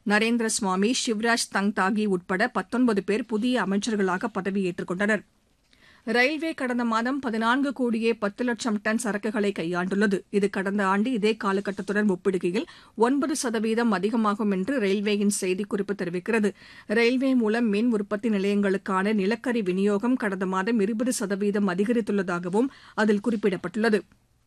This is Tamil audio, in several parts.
நரேந்திர சுவாமி சிவராஜ் தங்தாகி உட்பட பத்தொன்பது பேர் புதிய அமைச்சர்களாக பதவியேற்றுக் கொண்டனர் ரயில்வே கடந்த மாதம் பதினான்கு கோடியே பத்து லட்சம் டன் சரக்குகளை கையாண்டுள்ளது இது கடந்த ஆண்டு இதே காலகட்டத்துடன் ஒப்பிடுகையில் ஒன்பது சதவீதம் அதிகமாகும் என்று ரயில்வேயின் செய்திக்குறிப்பு தெரிவிக்கிறது ரயில்வே மூலம் மின் உற்பத்தி நிலையங்களுக்கான நிலக்கரி விநியோகம் கடந்த மாதம் இருபது சதவீதம் அதிகரித்துள்ளதாகவும் அதில் குறிப்பிடப்பட்டுள்ளது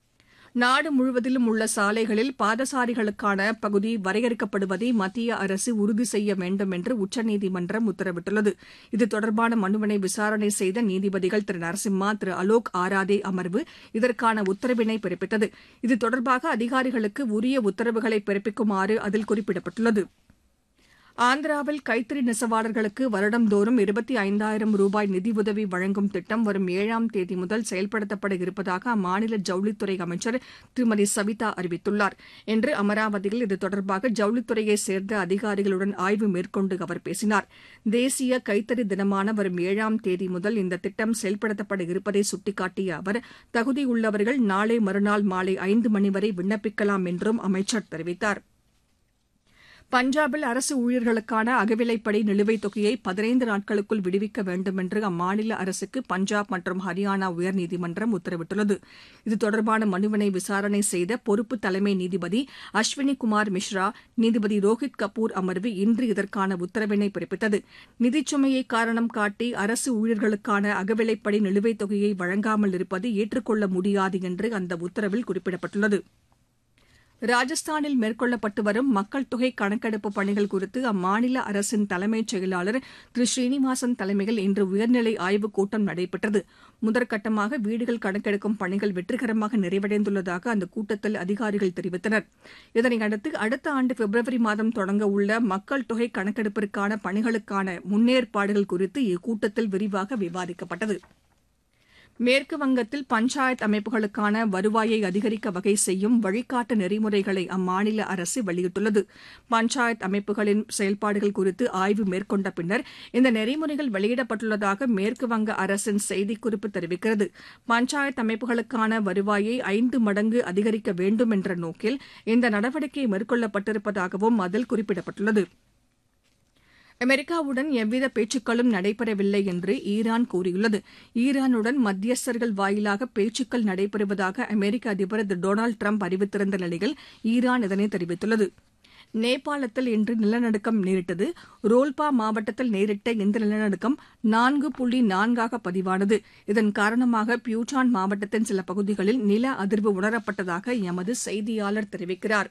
நாடு முழுவதிலும் உள்ள சாலைகளில் பாதசாரிகளுக்கான பகுதி வரையறுக்கப்படுவதை மத்திய அரசு உறுதி செய்ய வேண்டும் என்று உச்சநீதிமன்றம் உத்தரவிட்டுள்ளது இது தொடர்பான மனுவினை விசாரணை செய்த நீதிபதிகள் திரு நரசிம்மா திரு அலோக் ஆராதே அமர்வு இதற்கான உத்தரவினை பிறப்பித்தது இது தொடர்பாக அதிகாரிகளுக்கு உரிய உத்தரவுகளை பிறப்பிக்குமாறு அதில் குறிப்பிடப்பட்டுள்ளது ஆந்திராவில் கைத்தறி நெசவாளர்களுக்கு வருடந்தோறும் இருபத்தி ஐந்தாயிரம் ரூபாய் நிதியுதவி வழங்கும் திட்டம் வரும் ஏழாம் தேதி முதல் செயல்படுத்தப்பட இருப்பதாக அம்மாநில ஜவுளித்துறை அமைச்சர் திருமதி சவிதா அறிவித்துள்ளார் இன்று அமராவதியில் இது தொடர்பாக ஜவுளித்துறையைச் சேர்ந்த அதிகாரிகளுடன் ஆய்வு மேற்கொண்டு அவர் பேசினார் தேசிய கைத்தறி தினமான வரும் ஏழாம் தேதி முதல் இந்த திட்டம் செயல்படுத்தப்பட இருப்பதை சுட்டிக்காட்டிய அவர் தகுதியுள்ளவர்கள் நாளை மறுநாள் மாலை ஐந்து மணி வரை விண்ணப்பிக்கலாம் என்றும் அமைச்சர் தெரிவித்தார் பஞ்சாபில் அரசு ஊழியர்களுக்கான அகவிலைப்படி நிலுவைத் தொகையை பதினைந்து நாட்களுக்குள் விடுவிக்க வேண்டும் என்று அம்மாநில அரசுக்கு பஞ்சாப் மற்றும் ஹரியானா உயர்நீதிமன்றம் உத்தரவிட்டுள்ளது இது தொடர்பான மனுவினை விசாரணை செய்த பொறுப்பு தலைமை நீதிபதி அஸ்வினி குமார் மிஸ்ரா நீதிபதி ரோஹித் கபூர் அமர்வு இன்று இதற்கான உத்தரவினை பிறப்பித்தது நிதிச்சுமையை காரணம் காட்டி அரசு ஊழியர்களுக்கான அகவிலைப்படி நிலுவைத் தொகையை வழங்காமல் இருப்பது ஏற்றுக்கொள்ள முடியாது என்று அந்த உத்தரவில் குறிப்பிடப்பட்டுள்ளது ராஜஸ்தானில் மேற்கொள்ளப்பட்டு வரும் மக்கள் தொகை கணக்கெடுப்பு பணிகள் குறித்து அம்மாநில அரசின் தலைமைச் செயலாளர் திரு ஸ்ரீனிவாசன் தலைமையில் இன்று உயர்நிலை ஆய்வுக் கூட்டம் நடைபெற்றது முதற்கட்டமாக வீடுகள் கணக்கெடுக்கும் பணிகள் வெற்றிகரமாக நிறைவடைந்துள்ளதாக அந்த கூட்டத்தில் அதிகாரிகள் தெரிவித்தனர் இதனையடுத்து அடுத்த ஆண்டு பிப்ரவரி மாதம் தொடங்க உள்ள மக்கள் தொகை கணக்கெடுப்பிற்கான பணிகளுக்கான முன்னேற்பாடுகள் குறித்து இக்கூட்டத்தில் விரிவாக விவாதிக்கப்பட்டது மேற்கு வங்கத்தில் பஞ்சாயத் அமைப்புகளுக்கான வருவாயை அதிகரிக்க வகை செய்யும் வழிகாட்டு நெறிமுறைகளை அம்மாநில அரசு வெளியிட்டுள்ளது பஞ்சாயத் அமைப்புகளின் செயல்பாடுகள் குறித்து ஆய்வு மேற்கொண்ட பின்னர் இந்த நெறிமுறைகள் வெளியிடப்பட்டுள்ளதாக மேற்கு வங்க அரசின் செய்திக்குறிப்பு தெரிவிக்கிறது பஞ்சாயத் அமைப்புகளுக்கான வருவாயை ஐந்து மடங்கு அதிகரிக்க வேண்டும் என்ற நோக்கில் இந்த நடவடிக்கை மேற்கொள்ளப்பட்டிருப்பதாகவும் அதில் குறிப்பிடப்பட்டுள்ளது அமெரிக்காவுடன் எவ்வித பேச்சுக்களும் நடைபெறவில்லை என்று ஈரான் கூறியுள்ளது ஈரானுடன் மத்தியஸ்தர்கள் வாயிலாக பேச்சுக்கள் நடைபெறுவதாக அமெரிக்க அதிபர் திரு டொனால்டு ட்ரம்ப் அறிவித்திருந்த நிலையில் ஈரான் இதனை தெரிவித்துள்ளது நேபாளத்தில் இன்று நிலநடுக்கம் நேரிட்டது ரோல்பா மாவட்டத்தில் நேரிட்ட இந்த நிலநடுக்கம் நான்கு புள்ளி நான்காக பதிவானது இதன் காரணமாக பியூட்டான் மாவட்டத்தின் சில பகுதிகளில் நில அதிர்வு உணரப்பட்டதாக எமது செய்தியாளர் தெரிவிக்கிறார்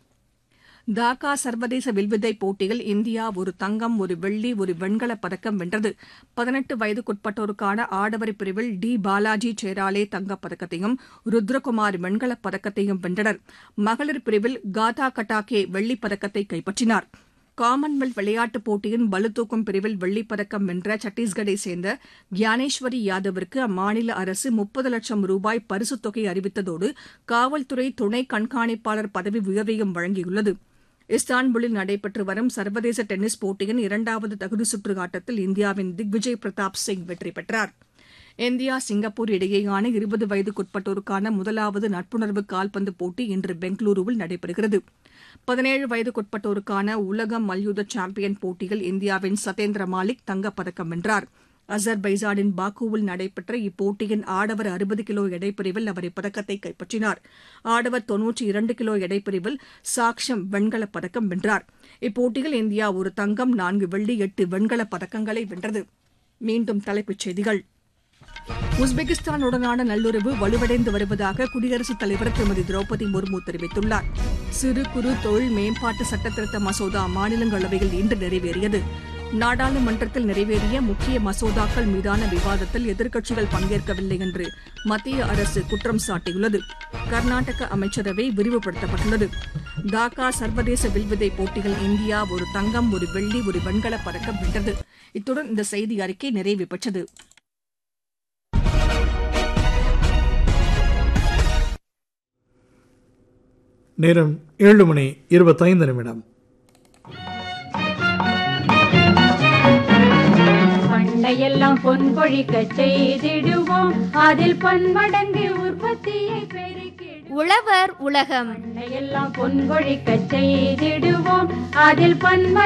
டாக்கா சர்வதேச வில்வித்தை போட்டியில் இந்தியா ஒரு தங்கம் ஒரு வெள்ளி ஒரு வெண்கலப் பதக்கம் வென்றது பதினெட்டு வயதுக்குட்பட்டோருக்கான ஆடவர் பிரிவில் டி பாலாஜி சேராலே தங்கப் பதக்கத்தையும் ருத்ரகுமார் வெண்கலப் பதக்கத்தையும் வென்றனர் மகளிர் பிரிவில் காதா கட்டாகே வெள்ளிப் பதக்கத்தை கைப்பற்றினார் காமன்வெல்த் விளையாட்டுப் போட்டியின் பளுதூக்கும் பிரிவில் வெள்ளிப் பதக்கம் வென்ற சத்தீஸ்கரை சேர்ந்த கியானேஸ்வரி யாதவிற்கு அம்மாநில அரசு முப்பது லட்சம் ரூபாய் பரிசுத் தொகை அறிவித்ததோடு காவல்துறை துணை கண்காணிப்பாளர் பதவி உயர்வையும் வழங்கியுள்ளது இஸ்தான்புல்லில் நடைபெற்று வரும் சர்வதேச டென்னிஸ் போட்டியின் இரண்டாவது தகுதி சுற்று ஆட்டத்தில் இந்தியாவின் திக்விஜய் பிரதாப் சிங் வெற்றி பெற்றார் இந்தியா சிங்கப்பூர் இடையேயான இருபது வயதுக்குட்பட்டோருக்கான முதலாவது நட்புணர்வு கால்பந்து போட்டி இன்று பெங்களூருவில் நடைபெறுகிறது பதினேழு வயதுக்குட்பட்டோருக்கான உலக மல்யுத்த சாம்பியன் போட்டியில் இந்தியாவின் சதேந்திர மாலிக் தங்கப்பதக்கம் வென்றார் அசர்பைசானின் பாக்குவில் நடைபெற்ற இப்போட்டியின் ஆடவர் அறுபது கிலோ எடைப்பிரிவில் அவர் இப்பதக்கத்தை கைப்பற்றினார் ஆடவர் தொன்னூற்றி இரண்டு கிலோ எடைப்பிரிவில் சாக்ஷம் வெண்கலப் பதக்கம் வென்றார் இப்போட்டியில் இந்தியா ஒரு தங்கம் நான்கு வெள்ளி எட்டு வெண்கலப் பதக்கங்களை வென்றது மீண்டும் தலைப்புச் செய்திகள் உஸ்பெகிஸ்தானுடனான நல்லுறவு வலுவடைந்து வருவதாக குடியரசுத் தலைவர் திருமதி திரௌபதி முர்மு தெரிவித்துள்ளார் சிறு குறு தொழில் மேம்பாட்டு சட்டத்திருத்த மசோதா மாநிலங்களவையில் இன்று நிறைவேறியது நாடாளுமன்றத்தில் நிறைவேறிய முக்கிய மசோதாக்கள் மீதான விவாதத்தில் எதிர்க்கட்சிகள் பங்கேற்கவில்லை என்று மத்திய அரசு குற்றம் சாட்டியுள்ளது கர்நாடக அமைச்சரவை விரிவுபடுத்தப்பட்டுள்ளது டாக்கா சர்வதேச வில்வித்தை போட்டியில் இந்தியா ஒரு தங்கம் ஒரு வெள்ளி ஒரு வெண்கலப் பதக்கம் வென்றது இத்துடன் இந்த செய்தி அறிக்கை நிறைவு பெற்றது நேரம் ஏழு மணி இருபத்தைந்து நிமிடம் பண்டையெல்லாம் பொன் பொழிக்க செய்திடுவோம் அதில் பன்மடங்கு உற்பத்தியை பெருக்கிடுவோம் உழவர் உலகம் பண்டையெல்லாம் பொன் பொழிக்க செய்திடுவோம் அதில் பன்ம